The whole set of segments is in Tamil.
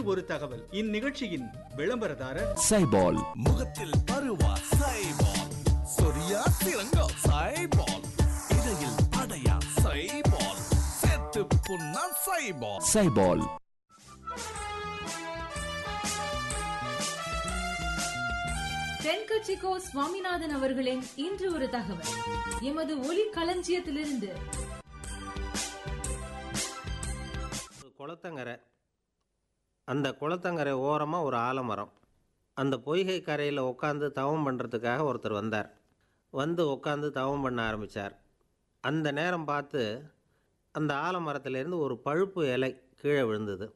ஒரு தகவல் இந்நிகழ்ச்சியின் விளம்பரதாரர் சைபால் முகத்தில் பருவா சைபால் சொரியா சிறங்கா சைபால் இடையில் அடையா சைபால் செத்து புண்ணா சைபால் சைபால் தென்கட்சிக்கோ சுவாமிநாதன் அவர்களின் இன்று ஒரு தகவல் எமது ஒலி களஞ்சியத்திலிருந்து ஒரு குளத்தங்கரை அந்த குளத்தங்கரை ஓரமாக ஒரு ஆலமரம் அந்த பொய்கை கரையில் உட்காந்து தவம் பண்ணுறதுக்காக ஒருத்தர் வந்தார் வந்து உட்காந்து தவம் பண்ண ஆரம்பித்தார் அந்த நேரம் பார்த்து அந்த ஆலமரத்துலேருந்து ஒரு பழுப்பு இலை கீழே விழுந்தது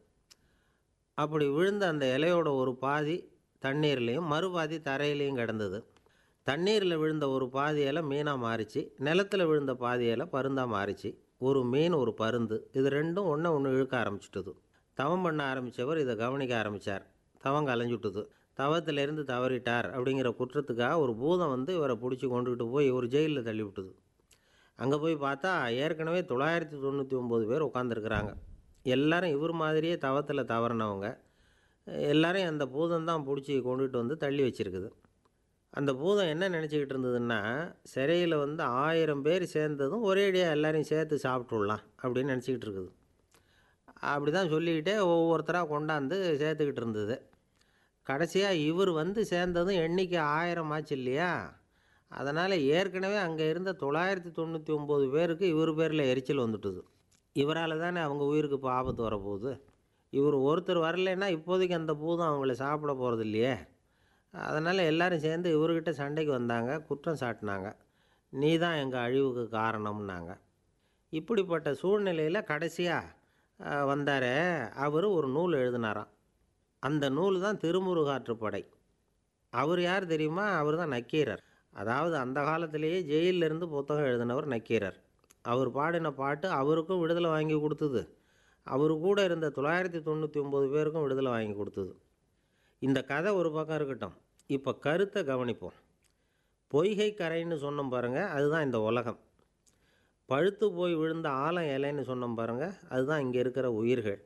அப்படி விழுந்த அந்த இலையோட ஒரு பாதி தண்ணீர்லேயும் மறுபாதி தரையிலையும் கிடந்தது தண்ணீரில் விழுந்த ஒரு பாதி இலை மீனாக மாறிச்சு நிலத்தில் விழுந்த பாதி இலை பருந்தாக மாறிச்சு ஒரு மீன் ஒரு பருந்து இது ரெண்டும் ஒன்று ஒன்று இழுக்க ஆரம்பிச்சுட்டுது தவம் பண்ண ஆரம்பித்தவர் இதை கவனிக்க ஆரம்பித்தார் தவம் கலைஞ்சுட்டுது தவத்திலேருந்து தவறிட்டார் அப்படிங்கிற குற்றத்துக்காக ஒரு பூதம் வந்து இவரை பிடிச்சி கொண்டுகிட்டு போய் ஒரு ஜெயிலில் தள்ளி விட்டுது அங்கே போய் பார்த்தா ஏற்கனவே தொள்ளாயிரத்தி தொண்ணூற்றி ஒம்பது பேர் உட்காந்துருக்குறாங்க எல்லாரும் இவர் மாதிரியே தவத்தில் தவறினவங்க எல்லாரையும் அந்த பூதம் தான் பிடிச்சி கொண்டுகிட்டு வந்து தள்ளி வச்சிருக்குது அந்த பூதம் என்ன நினச்சிக்கிட்டு இருந்ததுன்னா சிறையில் வந்து ஆயிரம் பேர் சேர்ந்ததும் ஒரேடியாக எல்லாரையும் சேர்த்து சாப்பிட்டுடலாம் அப்படின்னு நினச்சிக்கிட்டு இருக்குது அப்படி தான் சொல்லிக்கிட்டே ஒவ்வொருத்தராக கொண்டாந்து சேர்த்துக்கிட்டு இருந்தது கடைசியாக இவர் வந்து சேர்ந்ததும் எண்ணிக்கை ஆயிரம் ஆச்சு இல்லையா அதனால் ஏற்கனவே அங்கே இருந்த தொள்ளாயிரத்தி தொண்ணூற்றி ஒம்பது பேருக்கு இவர் பேரில் எரிச்சல் வந்துட்டுது இவரால் தானே அவங்க உயிருக்கு இப்போ ஆபத்து வரப்போகுது இவர் ஒருத்தர் வரலைன்னா இப்போதைக்கு அந்த பூதம் அவங்கள சாப்பிட போகிறது இல்லையே அதனால் எல்லாரும் சேர்ந்து இவர்கிட்ட சண்டைக்கு வந்தாங்க குற்றம் சாட்டினாங்க நீ தான் எங்கள் அழிவுக்கு காரணம்னாங்க இப்படிப்பட்ட சூழ்நிலையில் கடைசியாக வந்தாரே அவர் ஒரு நூல் எழுதினாராம் அந்த நூல் தான் திருமுருகாற்றுப்படை அவர் யார் தெரியுமா அவர் தான் நக்கீரர் அதாவது அந்த காலத்திலேயே ஜெயில்ல இருந்து புத்தகம் எழுதினவர் நக்கீரர் அவர் பாடின பாட்டு அவருக்கும் விடுதலை வாங்கி கொடுத்தது அவர் கூட இருந்த தொள்ளாயிரத்தி தொண்ணூற்றி ஒம்பது பேருக்கும் விடுதலை வாங்கி கொடுத்தது இந்த கதை ஒரு பக்கம் இருக்கட்டும் இப்போ கருத்தை கவனிப்போம் பொய்கை கரைன்னு சொன்னோம் பாருங்கள் அதுதான் இந்த உலகம் பழுத்து போய் விழுந்த ஆலம் இலைன்னு சொன்னோம் பாருங்கள் அதுதான் இங்கே இருக்கிற உயிர்கள்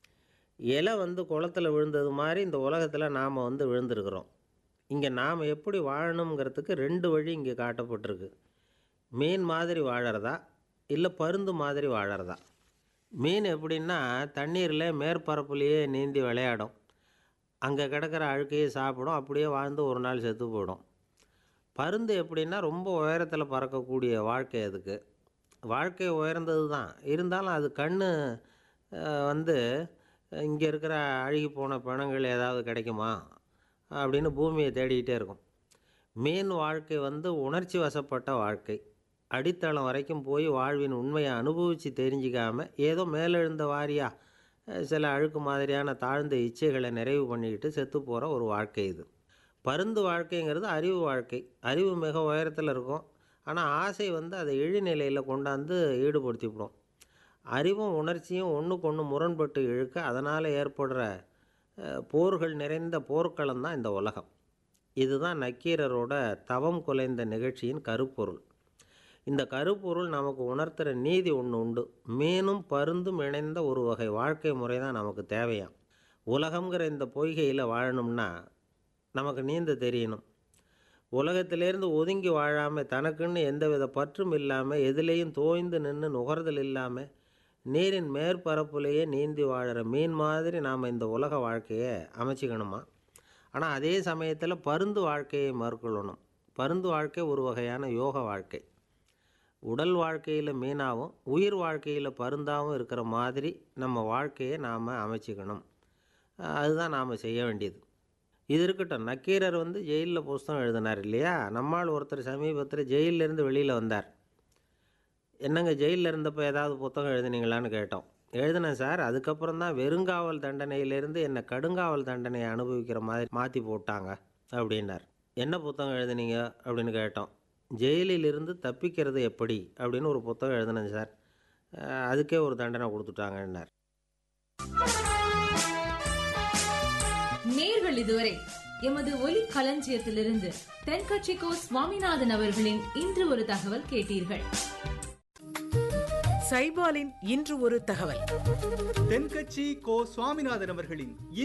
இலை வந்து குளத்தில் விழுந்தது மாதிரி இந்த உலகத்தில் நாம் வந்து விழுந்திருக்கிறோம் இங்கே நாம் எப்படி வாழணுங்கிறதுக்கு ரெண்டு வழி இங்கே காட்டப்பட்டிருக்கு மீன் மாதிரி வாழறதா இல்லை பருந்து மாதிரி வாழறதா மீன் எப்படின்னா தண்ணீரில் மேற்பரப்புலேயே நீந்தி விளையாடும் அங்கே கிடக்கிற அழுக்கையே சாப்பிடும் அப்படியே வாழ்ந்து ஒரு நாள் செத்து போயிடும் பருந்து எப்படின்னா ரொம்ப உயரத்தில் பறக்கக்கூடிய வாழ்க்கை அதுக்கு வாழ்க்கை உயர்ந்தது தான் இருந்தாலும் அது கண் வந்து இங்கே இருக்கிற அழுகி போன பிணங்கள் ஏதாவது கிடைக்குமா அப்படின்னு பூமியை தேடிக்கிட்டே இருக்கும் மீன் வாழ்க்கை வந்து உணர்ச்சி வசப்பட்ட வாழ்க்கை அடித்தளம் வரைக்கும் போய் வாழ்வின் உண்மையை அனுபவித்து தெரிஞ்சிக்காம ஏதோ மேலெழுந்த வாரியா அஹ், சில அழுக்கு மாதிரியான தாழ்ந்த இச்சைகளை நிறைவு பண்ணிக்கிட்டு செத்து போகிற ஒரு வாழ்க்கை இது பருந்து வாழ்க்கைங்கிறது அறிவு வாழ்க்கை அறிவு மிக உயரத்தில் இருக்கும் ஆனால் ஆசை வந்து அதை இழிநிலையில் கொண்டாந்து ஈடுபடுத்திவிடும் அறிவும் உணர்ச்சியும் ஒன்றுக்கு ஒன்று முரண்பட்டு இழுக்க அதனால் ஏற்படுற அஹ், போர்கள் நிறைந்த போர்க்களம் தான் இந்த உலகம் இதுதான் நக்கீரரோட தவம் குலைந்த நிகழ்ச்சியின் கருப்பொருள் இந்த கருப்பொருள் நமக்கு உணர்த்துகிற நீதி ஒன்று உண்டு மீனும் பருந்தும் இணைந்த ஒரு வகை வாழ்க்கை முறை தான் நமக்கு தேவையாம் உலகம்ங்கிற இந்த பொய்கையில் வாழணும்னா நமக்கு நீந்த தெரியணும் உலகத்திலேருந்து ஒதுங்கி வாழாமல் தனக்குன்னு எந்தவித பற்றும் இல்லாமல் எதுலேயும் தோய்ந்து நின்று நுகர்தல் இல்லாமல் நீரின் மேற்பரப்புலேயே நீந்தி வாழுற மீன் மாதிரி நாம் இந்த உலக வாழ்க்கையை அமைச்சிக்கணுமா ஆனால் அதே சமயத்தில் பருந்து வாழ்க்கையை மேற்கொள்ளணும் பருந்து வாழ்க்கை ஒரு வகையான யோக வாழ்க்கை உடல் வாழ்க்கையில் மீனாகவும் உயிர் வாழ்க்கையில் பருந்தாகவும் இருக்கிற மாதிரி நம்ம வாழ்க்கையை நாம் அமைச்சிக்கணும் அஹ் அதுதான் நாம் செய்ய வேண்டியது இது இருக்கட்டும் நக்கீரர் வந்து ஜெயிலில் புஸ்தகம் எழுதினார் இல்லையா நம்மால் ஒருத்தர் சமீபத்தில் ஜெயிலிருந்து வெளியில் வந்தார் என்னங்க ஜெயிலில் இருந்தப்போ ஏதாவது புத்தகம் எழுதுனீங்களான்னு கேட்டோம் எழுதினேன் சார் அதுக்கப்புறம் தான் வெறுங்காவல் தண்டனையிலேருந்து என்னை கடுங்காவல் தண்டனையை அனுபவிக்கிற மாதிரி மாற்றி போட்டாங்க அப்படின்னார் என்ன புத்தகம் எழுதுனீங்க அப்படின்னு கேட்டோம் ஜெயிலிலிருந்து தப்பிக்கிறது எப்படி அப்படின்னு ஒரு புத்தகம் எழுதினேன் சார் அஹ் அதுக்கே ஒரு தண்டனை கொடுத்துட்டாங்கன்னார் நேர்கள் இதுவரை எமது ஒலி களஞ்சியத்திலிருந்து தென்கட்சிக்கோ சுவாமிநாதன் அவர்களின் இன்று ஒரு தகவல் கேட்டீர்கள் சைபாலின் இன்று ஒரு தகவல் தென்கட்சி கோ சுவாமிநாதன் அவர்களின்